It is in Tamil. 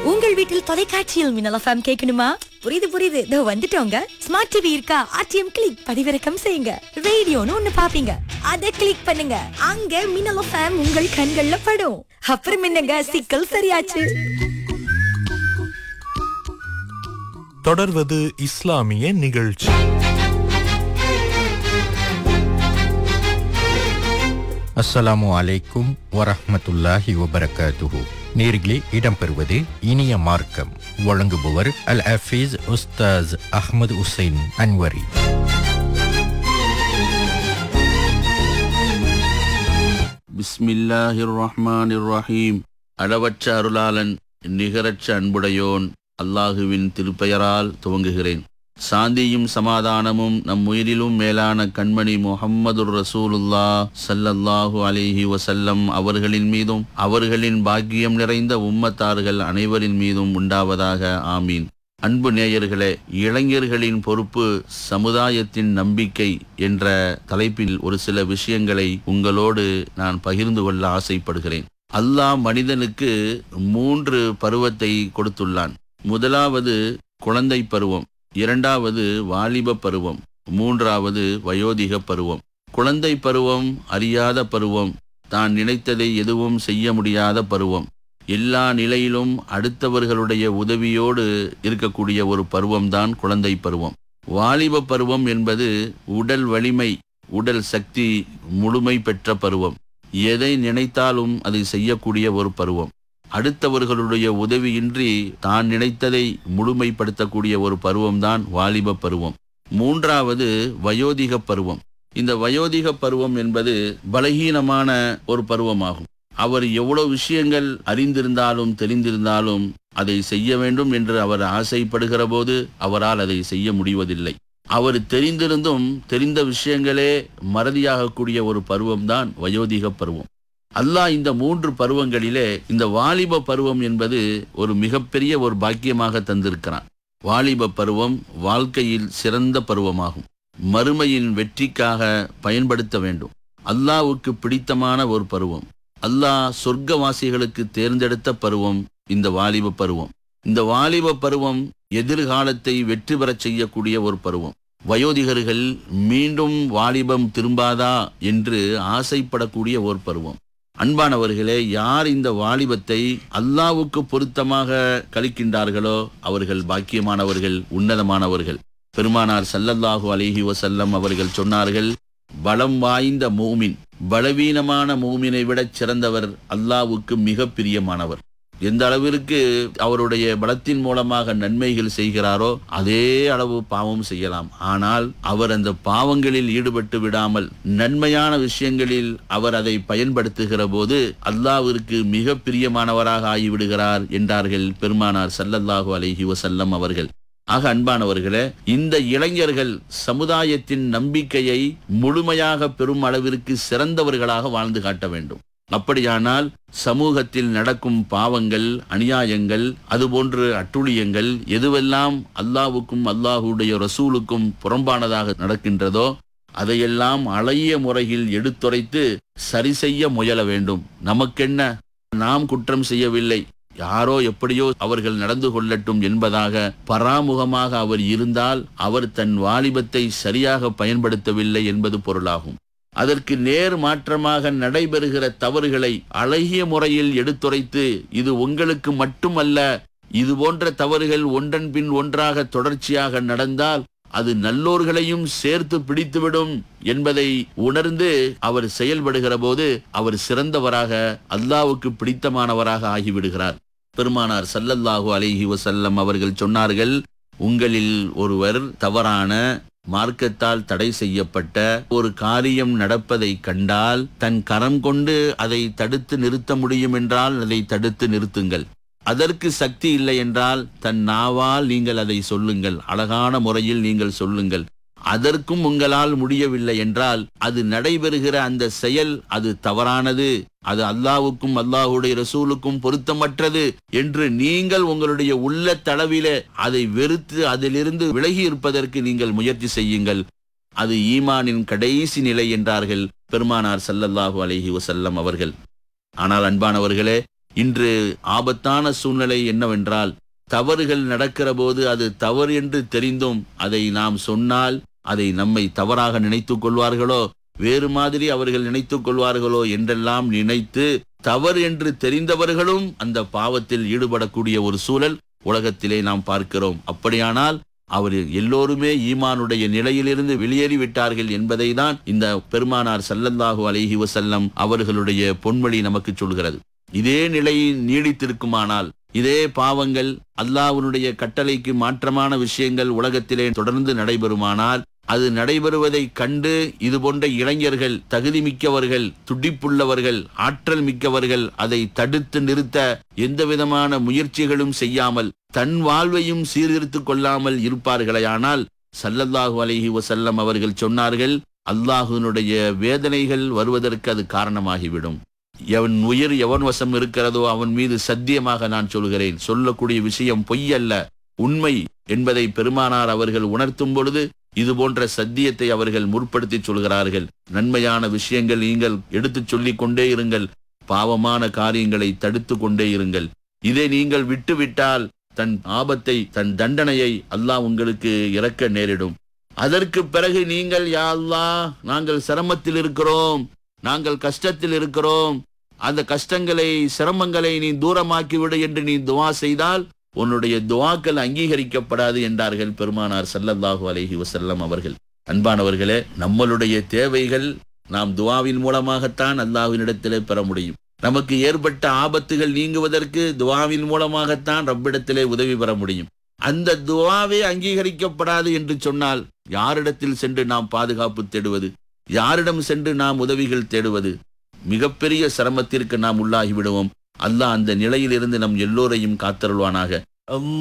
உங்கள் வீட்டில் தொலைக்காட்சியில் மின்னல் எஃப்எம் கேட்கணுமா புரியுது புரியுது இதோ வந்துட்டோங்க ஸ்மார்ட் டிவி இருக்கா ஆர்டிஎம் கிளிக் பதிவிறக்கம் செய்யுங்க ரேடியோன்னு ஒண்ணு பாப்பீங்க அதை கிளிக் பண்ணுங்க அங்க மின்னல் எஃப்எம் உங்கள் கண்கள்ல படும் அப்புறம் என்னங்க சிக்கல் சரியாச்சு தொடர்வது இஸ்லாமிய நிகழ்ச்சி அஸ்ஸலாமு அலைக்கும் வரஹ்மத்துல்லாஹி வபரகாத்துஹு நேர்களே இடம்பெறுவது இனிய மார்க்கம் வழங்குபவர் அல் ஹஃபீஸ் உஸ்தாஸ் அஹ்மது உசைன் அன்வரி பிஸ்மில்லாஹிர் ரஹ்மானிர் ரஹீம் அளவற்ற அருளாளன் நிகரற்ற அன்புடையோன் அல்லாஹுவின் திருப்பெயரால் துவங்குகிறேன் சாந்தியும் சமாதானமும் நம் உயிரிலும் மேலான கண்மணி முஹம்மதுர் ரசூலுல்லா ஸல்லல்லாஹு அலைஹி வஸல்லம் அவர்களின் மீதும் அவர்களின் பாக்கியம் நிறைந்த உம்மத்தார்கள் அனைவரின் மீதும் உண்டாவதாக ஆமீன் அன்பு நேயர்களே இளைஞர்களின் பொறுப்பு சமுதாயத்தின் நம்பிக்கை என்ற தலைப்பில் ஒரு சில விஷயங்களை உங்களோடு நான் பகிர்ந்து கொள்ள ஆசைப்படுகிறேன் அல்லாஹ் மனிதனுக்கு மூன்று பருவத்தை கொடுத்துள்ளான் முதலாவது குழந்தை பருவம் இரண்டாவது வாலிப பருவம் மூன்றாவது வயோதிக பருவம் குழந்தை பருவம் அறியாத பருவம் தான் நினைத்ததை எதுவும் செய்ய முடியாத பருவம் எல்லா நிலையிலும் அடுத்தவர்களுடைய உதவியோடு இருக்கக்கூடிய ஒரு பருவம்தான் குழந்தை பருவம் வாலிப பருவம் என்பது உடல் வலிமை உடல் சக்தி முழுமை பெற்ற பருவம் எதை நினைத்தாலும் அதை செய்யக்கூடிய ஒரு பருவம் அடுத்தவர்களுடைய உதவியின்றி தான் நினைத்ததை முழுமைப்படுத்தக்கூடிய ஒரு பருவம்தான் வாலிப பருவம் மூன்றாவது வயோதிக பருவம் இந்த வயோதிக பருவம் என்பது பலகீனமான ஒரு பருவமாகும் அவர் எவ்வளவு விஷயங்கள் அறிந்திருந்தாலும் தெரிந்திருந்தாலும் அதை செய்ய வேண்டும் என்று அவர் ஆசைப்படுகிற போது அவரால் அதை செய்ய முடிவதில்லை அவர் தெரிந்திருந்தும் தெரிந்த விஷயங்களே மறதியாகக்கூடிய ஒரு பருவம்தான் வயோதிக பருவம் அல்லாஹ் இந்த மூன்று பருவங்களிலே இந்த வாலிப பருவம் என்பது ஒரு மிகப்பெரிய ஒரு பாக்கியமாக தந்திருக்கிறான் வாலிப பருவம் வாழ்க்கையில் சிறந்த பருவமாகும் மறுமையின் வெற்றிக்காக பயன்படுத்த வேண்டும் அல்லாவுக்கு பிடித்தமான ஒரு பருவம் அல்லாஹ் சொர்க்கவாசிகளுக்கு தேர்ந்தெடுத்த பருவம் இந்த வாலிப பருவம் இந்த வாலிப பருவம் எதிர்காலத்தை வெற்றி பெறச் செய்யக்கூடிய ஒரு பருவம் வயோதிகர்கள் மீண்டும் வாலிபம் திரும்பாதா என்று ஆசைப்படக்கூடிய ஒரு பருவம் அன்பானவர்களே யார் இந்த வாலிபத்தை அல்லாவுக்கு பொருத்தமாக கழிக்கின்றார்களோ அவர்கள் பாக்கியமானவர்கள் உன்னதமானவர்கள் பெருமானார் சல்லல்லாஹு அலிஹி வசல்லம் அவர்கள் சொன்னார்கள் பலம் வாய்ந்த மூமின் பலவீனமான மூமினை விடச் சிறந்தவர் அல்லாவுக்கு மிக பிரியமானவர் எந்த அளவிற்கு அவருடைய பலத்தின் மூலமாக நன்மைகள் செய்கிறாரோ அதே அளவு பாவம் செய்யலாம் ஆனால் அவர் அந்த பாவங்களில் ஈடுபட்டு விடாமல் நன்மையான விஷயங்களில் அவர் அதை பயன்படுத்துகிற போது அல்லாவிற்கு மிக பிரியமானவராக ஆகிவிடுகிறார் என்றார்கள் பெருமானார் சல்லல்லாஹு அலைஹி வசல்லம் அவர்கள் ஆக அன்பானவர்களே இந்த இளைஞர்கள் சமுதாயத்தின் நம்பிக்கையை முழுமையாக பெறும் அளவிற்கு சிறந்தவர்களாக வாழ்ந்து காட்ட வேண்டும் அப்படியானால் சமூகத்தில் நடக்கும் பாவங்கள் அநியாயங்கள் அதுபோன்று அட்டுழியங்கள் எதுவெல்லாம் அல்லாவுக்கும் அல்லாஹுடைய ரசூலுக்கும் புறம்பானதாக நடக்கின்றதோ அதையெல்லாம் அழகிய முறையில் எடுத்துரைத்து சரி செய்ய முயல வேண்டும் நமக்கென்ன நாம் குற்றம் செய்யவில்லை யாரோ எப்படியோ அவர்கள் நடந்து கொள்ளட்டும் என்பதாக பராமுகமாக அவர் இருந்தால் அவர் தன் வாலிபத்தை சரியாக பயன்படுத்தவில்லை என்பது பொருளாகும் அதற்கு நேர் மாற்றமாக நடைபெறுகிற தவறுகளை அழகிய முறையில் எடுத்துரைத்து இது உங்களுக்கு மட்டுமல்ல இது போன்ற தவறுகள் ஒன்றன் பின் ஒன்றாக தொடர்ச்சியாக நடந்தால் அது நல்லோர்களையும் சேர்த்து பிடித்துவிடும் என்பதை உணர்ந்து அவர் செயல்படுகிற போது அவர் சிறந்தவராக அல்லாவுக்கு பிடித்தமானவராக ஆகிவிடுகிறார் பெருமானார் சல்லல்லாஹு அலைஹி வசல்லம் அவர்கள் சொன்னார்கள் உங்களில் ஒருவர் தவறான மார்க்கத்தால் தடை செய்யப்பட்ட ஒரு காரியம் நடப்பதை கண்டால் தன் கரம் கொண்டு அதை தடுத்து நிறுத்த முடியும் என்றால் அதை தடுத்து நிறுத்துங்கள் அதற்கு சக்தி இல்லை என்றால் தன் நாவால் நீங்கள் அதை சொல்லுங்கள் அழகான முறையில் நீங்கள் சொல்லுங்கள் அதற்கும் உங்களால் முடியவில்லை என்றால் அது நடைபெறுகிற அந்த செயல் அது தவறானது அது அல்லாவுக்கும் அல்லாஹுடைய ரசூலுக்கும் பொருத்தமற்றது என்று நீங்கள் உங்களுடைய உள்ள தளவில அதை வெறுத்து அதிலிருந்து விலகி இருப்பதற்கு நீங்கள் முயற்சி செய்யுங்கள் அது ஈமானின் கடைசி நிலை என்றார்கள் பெருமானார் சல்லல்லாஹு அலைஹி வசல்லம் அவர்கள் ஆனால் அன்பானவர்களே இன்று ஆபத்தான சூழ்நிலை என்னவென்றால் தவறுகள் நடக்கிற போது அது தவறு என்று தெரிந்தும் அதை நாம் சொன்னால் அதை நம்மை தவறாக நினைத்துக் கொள்வார்களோ வேறு மாதிரி அவர்கள் நினைத்துக் கொள்வார்களோ என்றெல்லாம் நினைத்து தவறு என்று தெரிந்தவர்களும் அந்த பாவத்தில் ஈடுபடக்கூடிய ஒரு சூழல் உலகத்திலே நாம் பார்க்கிறோம் அப்படியானால் அவர் எல்லோருமே ஈமானுடைய நிலையிலிருந்து வெளியேறி விட்டார்கள் என்பதை தான் இந்த பெருமானார் சல்லல்லாஹு அலைஹி வசல்லம் அவர்களுடைய பொன்மொழி நமக்கு சொல்கிறது இதே நிலை நீடித்திருக்குமானால் இதே பாவங்கள் அல்லாஹ்வினுடைய கட்டளைக்கு மாற்றமான விஷயங்கள் உலகத்திலே தொடர்ந்து நடைபெறுமானால் அது நடைபெறுவதை கண்டு இது போன்ற இளைஞர்கள் தகுதி மிக்கவர்கள் துடிப்புள்ளவர்கள் ஆற்றல் மிக்கவர்கள் அதை தடுத்து நிறுத்த எந்த விதமான முயற்சிகளும் செய்யாமல் தன் வாழ்வையும் சீர்திருத்திக் கொள்ளாமல் இருப்பார்களேயானால் சல்லல்லாஹு அலைஹி வசல்லம் அவர்கள் சொன்னார்கள் அல்லாஹுனுடைய வேதனைகள் வருவதற்கு அது காரணமாகிவிடும் எவன் உயிர் எவன் வசம் இருக்கிறதோ அவன் மீது சத்தியமாக நான் சொல்கிறேன் சொல்லக்கூடிய விஷயம் பொய் அல்ல உண்மை என்பதை பெருமானார் அவர்கள் உணர்த்தும் பொழுது இது போன்ற சத்தியத்தை அவர்கள் முற்படுத்தி சொல்கிறார்கள் நன்மையான விஷயங்கள் நீங்கள் எடுத்துச் சொல்லிக் கொண்டே இருங்கள் பாவமான காரியங்களை தடுத்து கொண்டே இருங்கள் இதை நீங்கள் விட்டுவிட்டால் தன் ஆபத்தை தன் தண்டனையை அல்லாஹ் உங்களுக்கு இறக்க நேரிடும் அதற்கு பிறகு நீங்கள் யா அல்லாஹ் நாங்கள் சிரமத்தில் இருக்கிறோம் நாங்கள் கஷ்டத்தில் இருக்கிறோம் அந்த கஷ்டங்களை சிரமங்களை நீ தூரமாக்கி விடு என்று நீ துவா செய்தால் உன்னுடைய துவாக்கள் அங்கீகரிக்கப்படாது என்றார்கள் பெருமானார் ஸல்லல்லாஹு அலைஹி வஸல்லம் அவர்கள் அன்பானவர்களே நம்மளுடைய தேவைகள் நாம் துவாவின் மூலமாகத்தான் அல்லாஹ்வினிடத்திலே பெற முடியும் நமக்கு ஏற்பட்ட ஆபத்துகள் நீங்குவதற்கு துவாவின் மூலமாகத்தான் ரப்பிடத்திலே உதவி பெற முடியும் அந்த துவாவே அங்கீகரிக்கப்படாது என்று சொன்னால் யாரிடத்தில் சென்று நாம் பாதுகாப்பு தேடுவது யாரிடம் சென்று நாம் உதவிகள் தேடுவது மிகப்பெரிய சிரமத்திற்கு நாம் உள்ளாகி விடுவோம் அல்லாஹ் அந்த நிலையிலிருந்து நம் எல்லோரையும் காத்தருள்வானாக